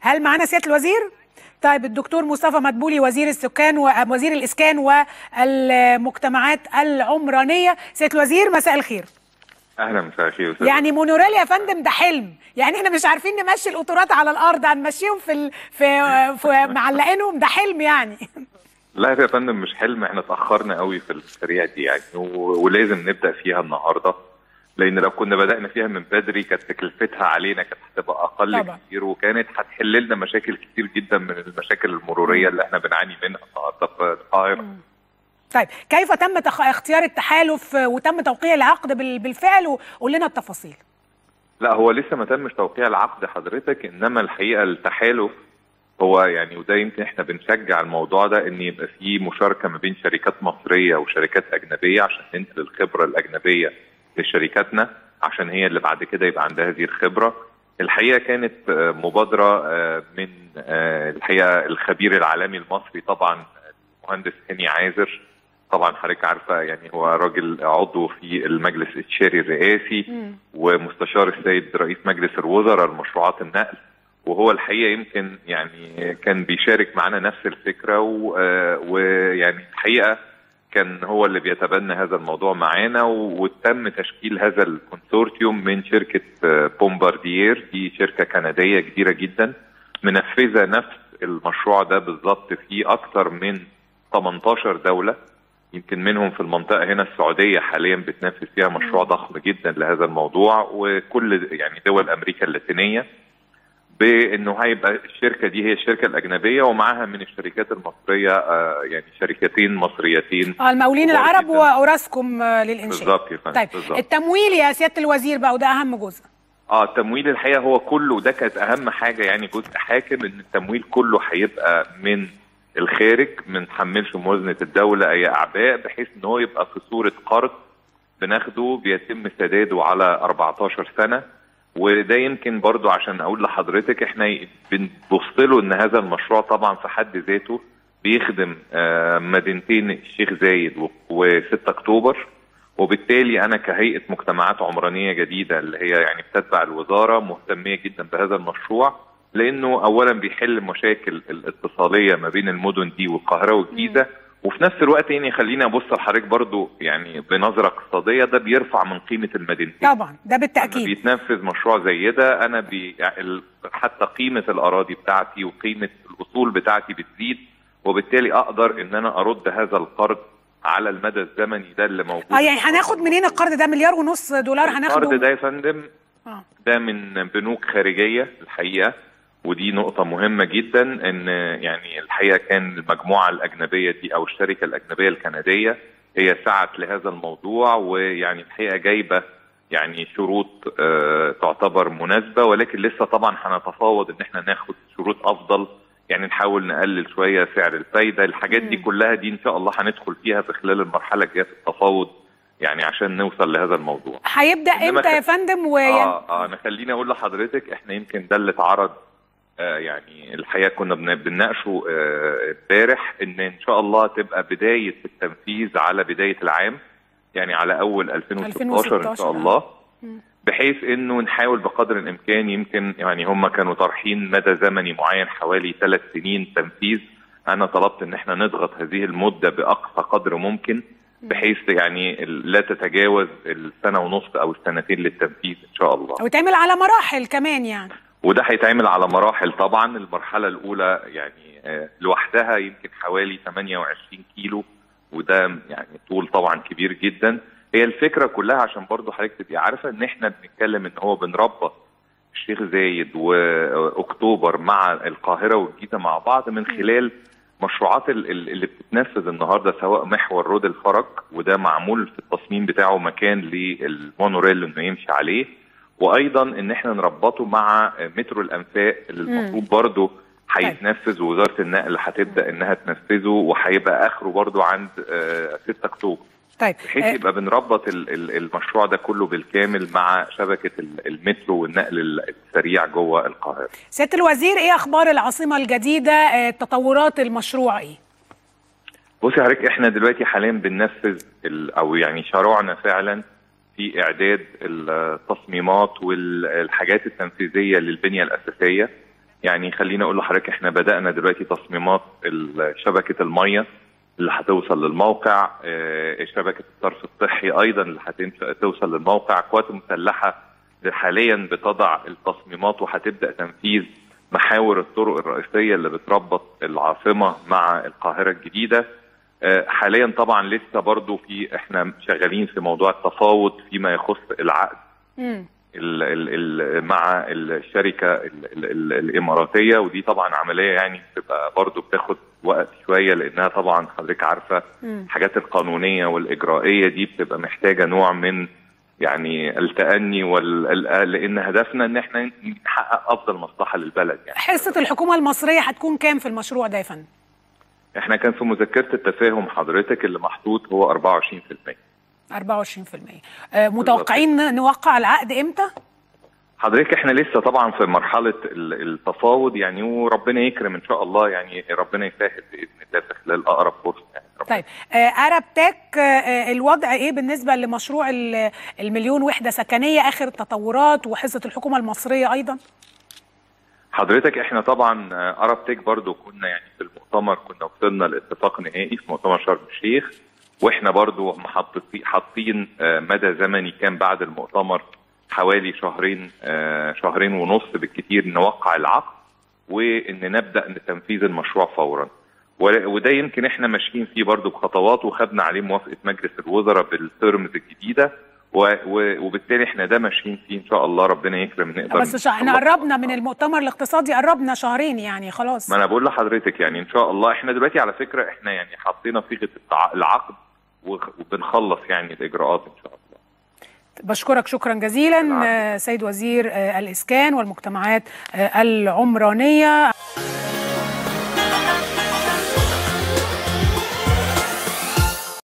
هل معانا سياده الوزير طيب الدكتور مصطفى مدبولي وزير السكان ووزير الاسكان والمجتمعات العمرانيه سياده الوزير مساء الخير اهلا مساء الخير أستاذ. يعني مونوريل يا فندم ده حلم يعني احنا مش عارفين نمشي القطورات على الارض هنمشيهم في ال... في, في معلقينهم ده حلم يعني لا يا فندم مش حلم احنا اتاخرنا قوي في السريع دي يعني و- ولازم نبدا فيها النهارده لان لو كنا بدانا فيها من بدري كانت تكلفتها علينا كانت هتبقى اقل طبعا. كتير وكانت هتحل لنا مشاكل كتير جدا من المشاكل المروريه اللي احنا بنعاني منها النهارده في القاهره طيب كيف تم تخ... اختيار التحالف وتم توقيع العقد بال... بالفعل وقول لنا التفاصيل لا هو لسه ما تمش توقيع العقد حضرتك انما الحقيقه التحالف هو يعني وده يمكن احنا بنشجع الموضوع ده ان يبقى في مشاركه ما بين شركات مصريه وشركات اجنبيه عشان ننقل الخبره الاجنبيه لشركاتنا عشان هي اللي بعد كده يبقى عندها هذه الخبره. الحقيقه كانت آه، مبادره آه، من آه، الحقيقه الخبير العالمي المصري طبعا المهندس هاني عازر طبعا حضرتك عارفه يعني هو راجل عضو في المجلس الاستشاري الرئاسي ومستشار السيد رئيس مجلس الوزراء لمشروعات النقل وهو الحقيقه يمكن يعني كان بيشارك معنا نفس الفكره و- آه، ويعني الحقيقه كان هو اللي بيتبنى هذا الموضوع معانا و- وتم تشكيل هذا الكونسورتيوم من شركه آه، بومباردير دي شركه كنديه كبيره جدا منفذه نفس المشروع ده بالظبط في اكثر من 18 دوله يمكن منهم في المنطقه هنا السعوديه حاليا بتنفذ فيها مشروع ضخم جدا لهذا الموضوع وكل يعني دول امريكا اللاتينيه بانه هيبقى الشركه دي هي الشركه الاجنبيه ومعاها من الشركات المصريه آه، يعني شركتين مصريتين اه المقاولين كبار العرب جداً. واوراسكوم آه، للانشاء بالظبط يا فندم طيب بالظبط التمويل يا سياده الوزير بقى وده اهم جزء اه التمويل الحقيقه هو كله وده كانت اهم حاجه يعني جزء حاكم ان التمويل كله هيبقى من الخارج ما نحملش موازنه الدوله اي اعباء بحيث ان هو يبقى في صوره قرض بناخده بيتم سداده على 14 سنه وده يمكن برضو عشان اقول لحضرتك احنا بنبص له ان هذا المشروع طبعا في حد ذاته بيخدم آه، مدينتين الشيخ زايد و6 اكتوبر وبالتالي انا كهيئه مجتمعات عمرانيه جديده اللي هي يعني بتتبع الوزاره مهتميه جدا بهذا المشروع لانه اولا بيحل مشاكل الاتصاليه ما بين المدن دي والقاهره والجيزه وفي نفس الوقت يعني خليني ابص لحضرتك برضو يعني بنظره اقتصاديه ده بيرفع من قيمه المدينتين طبعا ده لما بالتاكيد بيتنفذ مشروع زي ده انا بي يعني ال- حتى قيمه الاراضي بتاعتي وقيمه الاصول بتاعتي بتزيد وبالتالي اقدر ان انا ارد هذا القرض على المدى الزمني ده اللي موجود اه يعني هناخد منين القرض ده مليار ونص دولار القرض هناخده ده يا فندم اه ده من بنوك خارجيه الحقيقه ودي نقطة مهمة جدا ان يعني الحقيقة كان المجموعة الأجنبية دي أو الشركة الأجنبية الكندية هي سعت لهذا الموضوع ويعني الحقيقة جايبة يعني شروط آه تعتبر مناسبة ولكن لسه طبعا هنتفاوض ان احنا ناخد شروط أفضل يعني نحاول نقلل شوية سعر الفايدة الحاجات دي مم. كلها دي إن شاء الله هندخل فيها في خلال المرحلة الجاية في التفاوض يعني عشان نوصل لهذا الموضوع هيبدا إنما امتى خ- يا فندم ويعني اه اه انا خليني اقول لحضرتك احنا يمكن ده اللي اتعرض آه يعني الحقيقه كنا بن- بنناقشه آه، امبارح ان ان شاء الله تبقى بدايه التنفيذ على بدايه العام يعني على اول 2016 ان 2016 شاء الله بحيث انه نحاول بقدر الامكان يمكن يعني هم كانوا طارحين مدى زمني معين حوالي ثلاث سنين تنفيذ انا طلبت ان احنا نضغط هذه المده باقصى قدر ممكن بحيث يعني لا تتجاوز السنه ونص او السنتين للتنفيذ ان شاء الله ويتعمل على مراحل كمان يعني وده هيتعمل على مراحل طبعا المرحله الاولى يعني آه، لوحدها يمكن حوالي 28 كيلو وده يعني طول طبعا كبير جدا هي الفكره كلها عشان برضو حضرتك تبقي عارفه ان احنا بنتكلم ان هو بنربط الشيخ زايد واكتوبر مع القاهره والجيزه مع بعض من خلال مشروعات ال- ال- اللي بتتنفذ النهارده سواء محور رود الفرج وده معمول في التصميم بتاعه مكان للمونوريل انه يمشي عليه وايضا ان احنا نربطه مع مترو الانفاق اللي المفروض برضه هيتنفذ ووزاره النقل هتبدا انها تنفذه وهيبقى اخره برضه عند آه، 6 اكتوبر طيب بحيث آه، يبقى بنربط ال- ال- المشروع ده كله بالكامل مع شبكه ال- المترو والنقل ال- السريع جوه القاهره. سياده الوزير ايه اخبار العاصمه الجديده آه، تطورات المشروع ايه بصي حضرتك احنا دلوقتي حاليا بننفذ ال- او يعني شرعنا فعلا في اعداد التصميمات والحاجات التنفيذيه للبنيه الاساسيه يعني خليني اقول لحضرتك احنا بدانا دلوقتي تصميمات شبكه الميه اللي هتوصل للموقع شبكه الصرف الصحي ايضا اللي هتوصل للموقع قوات مسلحه حاليا بتضع التصميمات وهتبدا تنفيذ محاور الطرق الرئيسيه اللي بتربط العاصمه مع القاهره الجديده حاليا طبعا لسه برضو في احنا شغالين في موضوع التفاوض فيما يخص العقد ال ال ال مع الشركه ال ال الاماراتيه ودي طبعا عمليه يعني بتبقى برضو بتاخد وقت شويه لانها طبعا حضرتك عارفه الحاجات القانونيه والاجرائيه دي بتبقى محتاجه نوع من يعني التأني وال... لأن هدفنا إن احنا نحقق أفضل مصلحة للبلد يعني حصة الحكومة المصرية هتكون كام في المشروع ده يا فندم؟ احنا كان في مذكرة التفاهم حضرتك اللي محطوط هو 24% 24% آه متوقعين نوقع العقد امتى؟ حضرتك احنا لسه طبعا في مرحله التفاوض يعني وربنا يكرم ان شاء الله يعني ربنا يسهل باذن الله في خلال اقرب فرصه يعني طيب ارب تك الوضع ايه بالنسبه لمشروع المليون وحده سكنيه اخر التطورات وحصه الحكومه المصريه ايضا؟ حضرتك احنا طبعا ارب تك برضو كنا يعني في المؤتمر كنا وصلنا لاتفاق نهائي في مؤتمر شرم الشيخ واحنا برضو حاطين مدى زمني كان بعد المؤتمر حوالي شهرين آه شهرين ونص بالكثير نوقع العقد وان نبدا تنفيذ المشروع فورا وده يمكن احنا ماشيين فيه برضو بخطوات وخدنا عليه موافقه مجلس الوزراء بالترمز الجديده وبالتالي احنا ده ماشيين فيه ان شاء الله ربنا يكرم نقدر بس احنا قربنا من المؤتمر الاقتصادي قربنا شهرين يعني خلاص ما انا بقول لحضرتك يعني ان شاء الله احنا دلوقتي على فكره احنا يعني حطينا صيغه العقد وبنخلص يعني الاجراءات ان شاء الله بشكرك شكرا جزيلا سيد وزير الإسكان والمجتمعات العمرانية